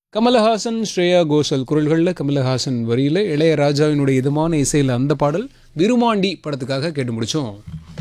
கமலஹாசன் ஸ்ரேயா கோஷல் குரல்களில் கமலஹாசன் வரியில் இளையராஜாவினுடைய இதமான இசையில் அந்த பாடல் விருமாண்டி படத்துக்காக கேட்டு முடிச்சோம்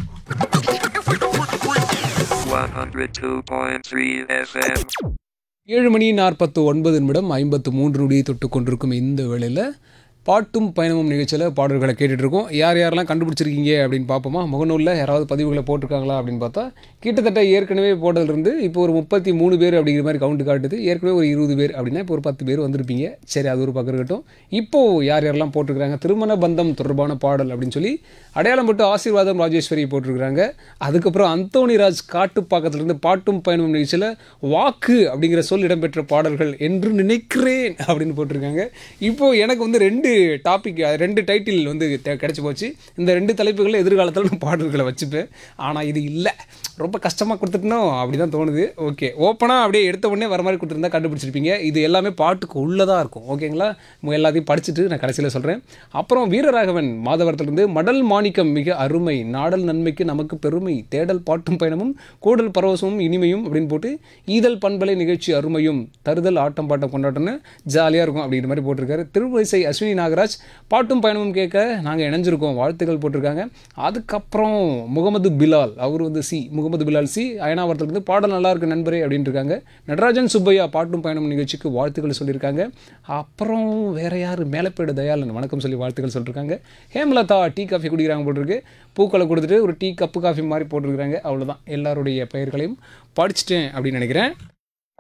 102.3 FM. ஏழு மணி நாற்பத்து ஒன்பது நிமிடம் ஐம்பத்து மூன்று நொடியை தொட்டு கொண்டிருக்கும் இந்த வேளையில் பாட்டும் பயணமும் நிகழ்ச்சியில் பாடல்களை கேட்டுட்டு இருக்கோம் யார் யாரெல்லாம் கண்டுபிடிச்சிருக்கீங்க அப்படின்னு பார்ப்போமா முகநூலில் யாராவது பதிவுகளை போட்டிருக்காங்களா அப்படின்னு பார்த்தா கிட்டத்தட்ட ஏற்கனவே போட்டதுலேருந்து இப்போ ஒரு முப்பத்தி மூணு பேர் அப்படிங்கிற மாதிரி கவுண்ட் காட்டுது ஏற்கனவே ஒரு இருபது பேர் அப்படின்னா இப்போ ஒரு பத்து பேர் வந்திருப்பீங்க சரி அது ஒரு பக்கம் இருக்கட்டும் இப்போது யார் யாரெல்லாம் போட்டிருக்காங்க திருமண பந்தம் தொடர்பான பாடல் அப்படின்னு சொல்லி அடையாளம் போட்டு ஆசீர்வாதம் ராஜேஸ்வரி போட்டிருக்கிறாங்க அதுக்கப்புறம் அந்தோணி ராஜ் காட்டுப்பாக்கத்திலிருந்து பாட்டும் பயணமும் நிகழ்ச்சியில் வாக்கு அப்படிங்கிற சொல் இடம்பெற்ற பாடல்கள் என்று நினைக்கிறேன் அப்படின்னு போட்டிருக்காங்க இப்போ எனக்கு வந்து ரெண்டு டாபிக் ரெண்டு டைட்டில் வந்து தெ- கிடைச்சு போச்சு இந்த ரெண்டு தலைப்புகளில் எதிர்காலத்தில் நான் பாடல்களை வச்சுப்பேன் ஆனால் இது இல்லை ரொம்ப கஷ்டமாக கொடுத்துட்டனோ அப்படி தான் தோணுது ஓகே ஓப்பனாக அப்படியே எடுத்த உடனே வர மாதிரி கொடுத்துருந்தா கண்டுபிடிச்சிருப்பீங்க இது எல்லாமே பாட்டுக்கு உள்ளதாக இருக்கும் ஓகேங்களா மு- எல்லாத்தையும் படிச்சுட்டு நான் கடைசியில் சொல்கிறேன் அப்புறம் வீரராகவன் மாதவரத்திலிருந்து மடல் மாணிக்கம் மிக அருமை நாடல் நன்மைக்கு நமக்கு பெருமை தேடல் பாட்டும் பயணமும் கூடல் பரவசமும் இனிமையும் அப்படின்னு போட்டு ஈதல் பண்பலை நிகழ்ச்சி அருமையும் தருதல் ஆட்டம் பாட்டம் கொண்டாட்டம்னு ஜாலியாக இருக்கும் அப்படிங்கிற மாதிரி போட்டிருக்காரு திருவரிசை அஸ்வினி நாகராஜ் பாட்டும் பயணமும் கேட்க நாங்கள் இணைஞ்சிருக்கோம் வாழ்த்துக்கள் போட்டிருக்காங்க அதுக்கப்புறம் முகமது பிலால் அவர் வந்து சி முகமது பிலால் சி அயனாவரத்துலேருந்து பாடல் நல்லா இருக்கு நண்பரே அப்படின்ட்டு இருக்காங்க நடராஜன் சுப்பையா பாட்டும் பயணம் நிகழ்ச்சிக்கு வாழ்த்துக்கள் சொல்லியிருக்காங்க அப்புறம் வேற யார் மேலப்பேடு தயாளன் வணக்கம் சொல்லி வாழ்த்துக்கள் சொல்லியிருக்காங்க ஹேமலதா டீ காஃபி குடிக்கிறாங்க போட்டிருக்கு பூக்களை கொடுத்துட்டு ஒரு டீ கப்பு காஃபி மாதிரி போட்டிருக்கிறாங்க அவ்வளோதான் எல்லாருடைய பெயர்களையும் படிச்சிட்டேன் அப்படின்னு நினைக்கிறேன்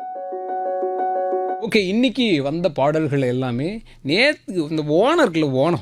ஓகே இன்னைக்கு வந்த பாடல்கள் எல்லாமே நேற்று இந்த ஓனம் இருக்குல்ல ஓனம்